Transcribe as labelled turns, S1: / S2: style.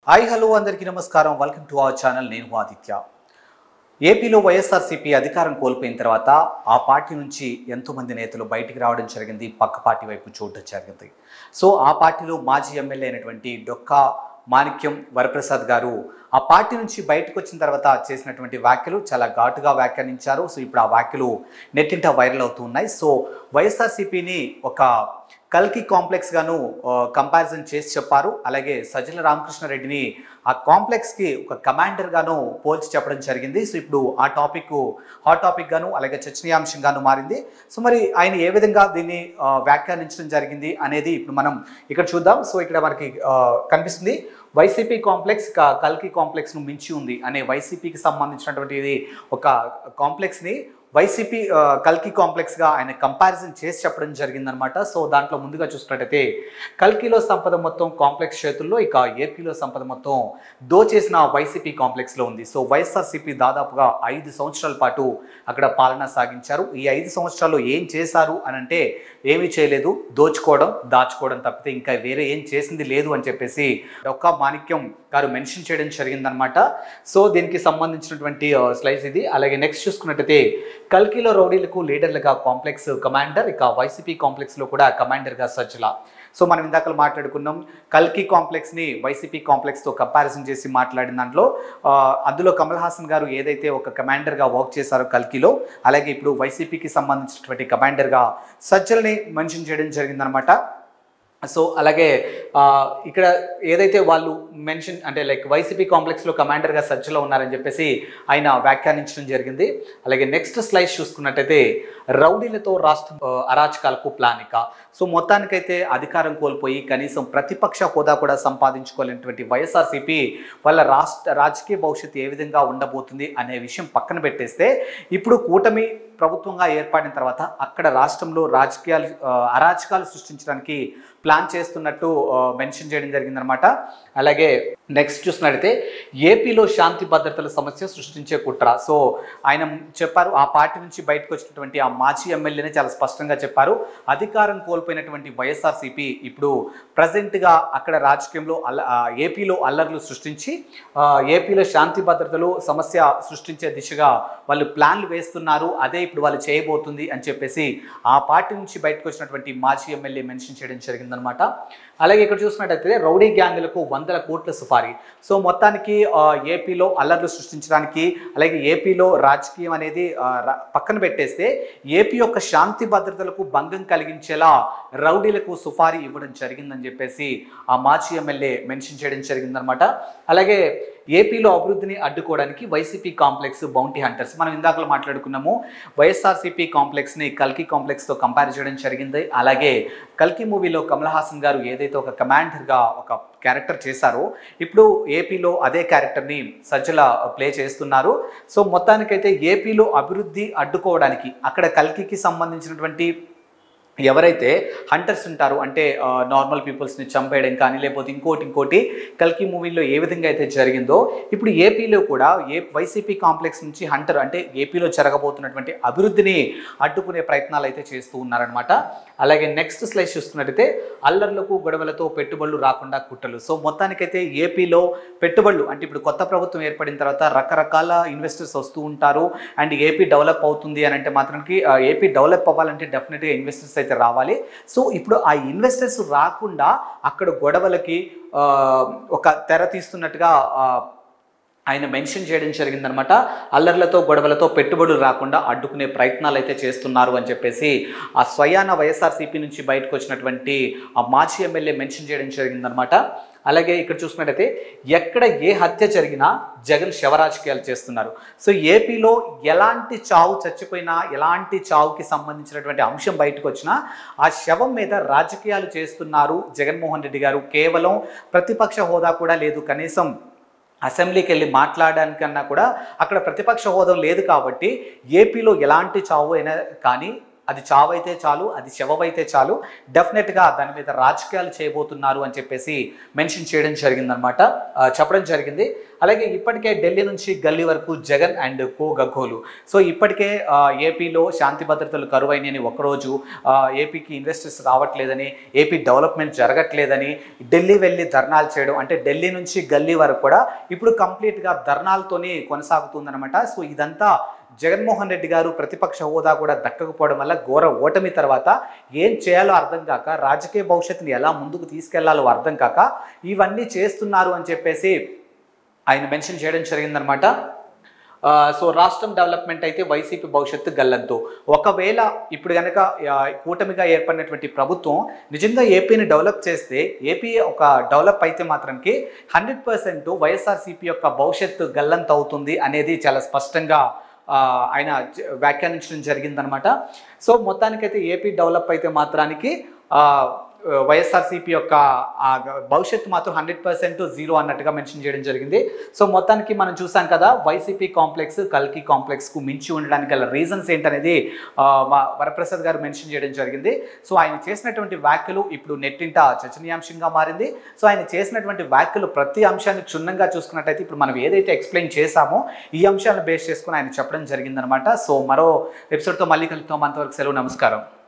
S1: hi hello అందరికీ నమస్కారం welcome to our channel నేను ఆదిత్య ఏపీలో వైఎస్ఆర్సీపీ అధికారం కోల్పోయిన తర్వాత ఆ పార్టీ నుంచి ఎంతోమంది నేతలు బయటికి రావడం జరిగింది పక్క పార్టీ వైపు చూడడం జరిగింది సో ఆ పార్టీలో మాజీ ఎమ్మెల్యే అయినటువంటి డొక్కా మాణిక్యం వరప్రసాద్ గారు ఆ పార్టీ నుంచి బయటకు వచ్చిన తర్వాత చేసినటువంటి వ్యాఖ్యలు చాలా ఘాటుగా వ్యాఖ్యానించారు సో ఇప్పుడు ఆ వ్యాఖ్యలు నెట్టింట వైరల్ అవుతూ ఉన్నాయి సో వైఎస్ఆర్సీపీని ఒక కల్కి కాంప్లెక్స్ గాను కంపారిజన్ చేసి చెప్పారు అలాగే సజ్జల రామకృష్ణారెడ్డిని ఆ కాంప్లెక్స్ కి ఒక కమాండర్ గాను పోల్చి చెప్పడం జరిగింది సో ఇప్పుడు ఆ టాపిక్ హాట్ టాపిక్ గాను అలాగే చర్చనీయాంశంగాను మారింది సో మరి ఆయన ఏ విధంగా దీన్ని ఆ, వ్యాఖ్యానించడం జరిగింది అనేది ఇప్పుడు మనం ఇక్కడ చూద్దాం సో ఇక్కడ మనకి ఆ, కనిపిస్తుంది వైసీపీ కాంప్లెక్స్ క- కల్కి కాంప్లెక్స్ ను మించి ఉంది అనే వైసీపీకి సంబంధించినటువంటి ఇది ఒక కాంప్లెక్స్ ని వైసీపీ ఆ, కల్కి కాంప్లెక్స్ గా ఆయన కంపారిజన్ చేసి చెప్పడం జరిగిందనమాట సో దాంట్లో ముందుగా చూసినట్టయితే కల్కిలో సంపద మొత్తం కాంప్లెక్స్ చేతుల్లో ఇక ఏపీలో సంపద మొత్తం దోచేసిన వైసీపీ కాంప్లెక్స్ లో ఉంది సో వైఎస్ఆర్సీపీ దాదాపుగా ఐదు సంవత్సరాల పాటు అక్కడ పాలన సాగించారు ఈ ఐదు సంవత్సరాలు ఏం చేశారు అని అంటే ఏమీ చేయలేదు దోచుకోవడం దాచుకోవడం తప్పితే ఇంకా వేరే ఏం చేసింది లేదు అని చెప్పేసి ఒక్క మాణిక్యం గారు మెన్షన్ చేయడం జరిగిందనమాట సో దీనికి సంబంధించినటువంటి స్లైస్ ఇది అలాగే నెక్స్ట్ చూసుకున్నట్టయితే కల్కిలో రౌడీలకు లీడర్లుగా కాంప్లెక్స్ కమాండర్ ఇక వైసీపీ కాంప్లెక్స్లో కూడా కమాండర్గా సజ్జల సో మనం ఇందాక మాట్లాడుకున్నాం కల్కి కాంప్లెక్స్ని వైసీపీ కాంప్లెక్స్తో కంపారిజన్ చేసి మాట్లాడిన దాంట్లో ఆ, అందులో కమల్ హాసన్ గారు ఏదైతే ఒక కమాండర్గా వర్క్ చేశారో కల్కిలో అలాగే ఇప్పుడు వైసీపీకి సంబంధించినటువంటి కమాండర్గా సజ్జల్ని మెన్షన్ చేయడం జరిగిందనమాట సో అలాగే ఆ, ఇక్కడ ఏదైతే వాళ్ళు మెన్షన్ అంటే లైక్ వైసీపీ కాంప్లెక్స్లో కమాండర్గా సజ్జలో ఉన్నారని చెప్పేసి ఆయన వ్యాఖ్యానించడం జరిగింది అలాగే నెక్స్ట్ స్లైడ్ చూసుకున్నట్టయితే రౌడీలతో రాష్ట్ర ఆ, అరాచకాలకు ప్లానిక సో మొత్తానికైతే అధికారం కోల్పోయి కనీసం ప్రతిపక్ష హోదా కూడా సంపాదించుకోలేనటువంటి వైఎస్ఆర్సీపీ వాళ్ళ రాష్ట్ర రాజకీయ భవిష్యత్తు ఏ విధంగా ఉండబోతుంది అనే విషయం పక్కన పెట్టేస్తే ఇప్పుడు కూటమి ప్రభుత్వంగా ఏర్పడిన తర్వాత అక్కడ రాష్ట్రంలో రాజకీయాలు ఆ, అరాచకాలు సృష్టించడానికి ప్లాన్ చేస్తున్నట్టు మెన్షన్ చేయడం జరిగిందనమాట అలాగే నెక్స్ట్ చూసినట్టయితే ఏపీలో శాంతి భద్రతల సమస్య సృష్టించే కుట్ర సో ఆయన చెప్పారు ఆ పార్టీ నుంచి బయటకు వచ్చినటువంటి ఆ మాజీ ఎమ్మెల్యేనే చాలా స్పష్టంగా చెప్పారు అధికారం కోల్పోయినటువంటి వైఎస్ఆర్సీపీ ఇప్పుడు ప్రజెంట్గా అక్కడ రాజకీయంలో అల్ల ఆ, ఏపీలో అల్లర్లు సృష్టించి ఆ, ఏపీలో శాంతి భద్రతలు సమస్య సృష్టించే దిశగా వాళ్ళు ప్లాన్లు వేస్తున్నారు అదే ఇప్పుడు వాళ్ళు చేయబోతుంది అని చెప్పేసి ఆ పార్టీ నుంచి బయటకు వచ్చినటువంటి మాజీ ఎమ్మెల్యే మెన్షన్ చేయడం జరిగిందనమాట అలాగే ఇక్కడ చూసినట్టయితే రౌడీ గ్యాంగులకు వందల కోట్ల సుపారీ సో మొత్తానికి ఆ, ఏపీలో అల్లర్లు సృష్టించడానికి అలాగే ఏపీలో రాజకీయం అనేది ఆ, ర- పక్కన పెట్టేస్తే ఏపీ యొక్క శాంతి భద్రతలకు భంగం కలిగించేలా రౌడీలకు సుపారీ ఇవ్వడం జరిగిందని చెప్పేసి ఆ మాజీ ఎమ్మెల్యే మెన్షన్ చేయడం జరిగిందనమాట అలాగే ఏపీలో అభివృద్ధిని అడ్డుకోవడానికి వైసీపీ కాంప్లెక్స్ బౌంటీ హంటర్స్ మనం ఇందాకలో మాట్లాడుకున్నాము వైఎస్ఆర్సీపీ కాంప్లెక్స్ని కల్కి కాంప్లెక్స్తో కంపేర్ చేయడం జరిగింది అలాగే కల్కి మూవీలో కమల్ హాసన్ గారు ఏదైతే ఒక కమాండర్గా ఒక క్యారెక్టర్ చేశారో ఇప్పుడు ఏపీలో అదే క్యారెక్టర్ని సజ్జల ప్లే చేస్తున్నారు సో మొత్తానికైతే ఏపీలో అభివృద్ధి అడ్డుకోవడానికి అక్కడ కల్కికి సంబంధించినటువంటి ఎవరైతే హంటర్స్ ఉంటారో అంటే నార్మల్ పీపుల్స్ని చంపేయడం కానీ లేకపోతే ఇంకోటి ఇంకోటి కల్కి మూవీలో ఏ విధంగా అయితే జరిగిందో ఇప్పుడు ఏపీలో కూడా ఏ వైసీపీ కాంప్లెక్స్ నుంచి హంటర్ అంటే ఏపీలో జరగబోతున్నటువంటి అభివృద్ధిని అడ్డుకునే ప్రయత్నాలు అయితే చేస్తూ ఉన్నారనమాట అలాగే నెక్స్ట్ స్లైడ్ చూసుకున్నట్టయితే అల్లర్లకు గొడవలతో పెట్టుబడులు రాకుండా కుట్రలు సో మొత్తానికైతే ఏపీలో పెట్టుబడులు అంటే ఇప్పుడు కొత్త ప్రభుత్వం ఏర్పడిన తర్వాత రకరకాల ఇన్వెస్టర్స్ వస్తూ ఉంటారు అండ్ ఏపీ డెవలప్ అవుతుంది అని అంటే మాత్రానికి ఆ, ఏపీ డెవలప్ అవ్వాలంటే డెఫినెట్గా ఇన్వెస్టర్స్ అయితే రావాలి సో ఇప్పుడు ఆ ఇన్వెస్టర్స్ రాకుండా అక్కడ గొడవలకి ఆ, ఒక తెర తీస్తున్నట్టుగా ఆ, ఆయన మెన్షన్ చేయడం జరిగిందనమాట అల్లర్లతో గొడవలతో పెట్టుబడులు రాకుండా అడ్డుకునే ప్రయత్నాలు అయితే చేస్తున్నారు అని చెప్పేసి ఆ స్వయాన వైఎస్ఆర్సీపీ నుంచి బయటకు వచ్చినటువంటి ఆ మాజీ ఎమ్మెల్యే మెన్షన్ చేయడం జరిగిందనమాట అలాగే ఇక్కడ చూసుకున్నట్టయితే ఎక్కడ ఏ హత్య జరిగినా జగన్ శవరాజకీయాలు చేస్తున్నారు సో ఏపీలో ఎలాంటి చావు చచ్చిపోయినా ఎలాంటి చావుకి సంబంధించినటువంటి అంశం బయటకు వచ్చినా ఆ శవం మీద రాజకీయాలు చేస్తున్నారు జగన్మోహన్ రెడ్డి గారు కేవలం ప్రతిపక్ష హోదా కూడా లేదు కనీసం అసెంబ్లీకి వెళ్ళి మాట్లాడడానికన్నా కూడా అక్కడ ప్రతిపక్ష హోదా లేదు కాబట్టి ఏపీలో ఎలాంటి చావు అయినా కానీ అది చావైతే చాలు అది శవమైతే చాలు డెఫినెట్గా దాని మీద రాజకీయాలు చేయబోతున్నారు అని చెప్పేసి మెన్షన్ చేయడం జరిగిందనమాట ఆ, చెప్పడం జరిగింది అలాగే ఇప్పటికే ఢిల్లీ నుంచి గల్లీ వరకు జగన్ అండ్ కో గగ్గోలు సో ఇప్పటికే ఆ, ఏపీలో శాంతి భద్రతలు కరువైనని ఒకరోజు ఆ, ఏపీకి ఇన్వెస్టర్స్ రావట్లేదని ఏపీ డెవలప్మెంట్ జరగట్లేదని ఢిల్లీ వెళ్ళి ధర్నాలు చేయడం అంటే ఢిల్లీ నుంచి గల్లీ వరకు కూడా ఇప్పుడు కంప్లీట్గా ధర్నాలతోనే కొనసాగుతుందన్నమాట సో ఇదంతా జగన్మోహన్ రెడ్డి గారు ప్రతిపక్ష హోదా కూడా దక్కకపోవడం వల్ల ఘోర ఓటమి తర్వాత ఏం చేయాలో అర్థం కాక రాజకీయ భవిష్యత్తుని ఎలా ముందుకు తీసుకెళ్లాలో అర్థం కాక ఇవన్నీ చేస్తున్నారు అని చెప్పేసి ఆయన మెన్షన్ చేయడం జరిగిందనమాట ఆ, సో రాష్ట్రం డెవలప్మెంట్ అయితే వైసీపీ భవిష్యత్తు గల్లంతు ఒకవేళ ఇప్పుడు కనుక ఆ, కూటమిగా ఏర్పడినటువంటి ప్రభుత్వం నిజంగా ఏపీని డెవలప్ చేస్తే ఏపీ ఒక డెవలప్ అయితే మాత్రంకి హండ్రెడ్ పర్సెంట్ వైఎస్ఆర్సీపీ యొక్క భవిష్యత్తు గల్లంతు అవుతుంది అనేది చాలా స్పష్టంగా ఆ, ఆయన జ- వ్యాఖ్యానించడం జరిగిందనమాట సో మొత్తానికైతే ఏపీ డెవలప్ అయితే మాత్రానికి ఆ, వైఎస్ఆర్సీపీ యొక్క ఆ గ- భవిష్యత్తు మాత్రం హండ్రెడ్ పర్సెంట్ జీరో అన్నట్టుగా మెన్షన్ చేయడం జరిగింది సో మొత్తానికి మనం చూసాం కదా వైసీపీ కాంప్లెక్స్ కల్కి కాంప్లెక్స్కు మించి ఉండడానికి గల రీజన్స్ ఏంటనేది ఆ, మా వరప్రసాద్ గారు మెన్షన్ చేయడం జరిగింది సో ఆయన చేసినటువంటి వ్యాఖ్యలు ఇప్పుడు నెట్టింట చర్చనీయాంశంగా మారింది సో ఆయన చేసినటువంటి వ్యాఖ్యలు ప్రతి అంశాన్ని క్షుణ్ణంగా చూసుకున్నట్టయితే ఇప్పుడు మనం ఏదైతే ఎక్స్ప్లెయిన్ చేశామో ఈ అంశాలను బేస్ చేసుకుని ఆయన చెప్పడం జరిగిందనమాట సో మరో ఎపిసోడ్తో మళ్ళీ కలుగుతాం అంతవరకు సెలవు నమస్కారం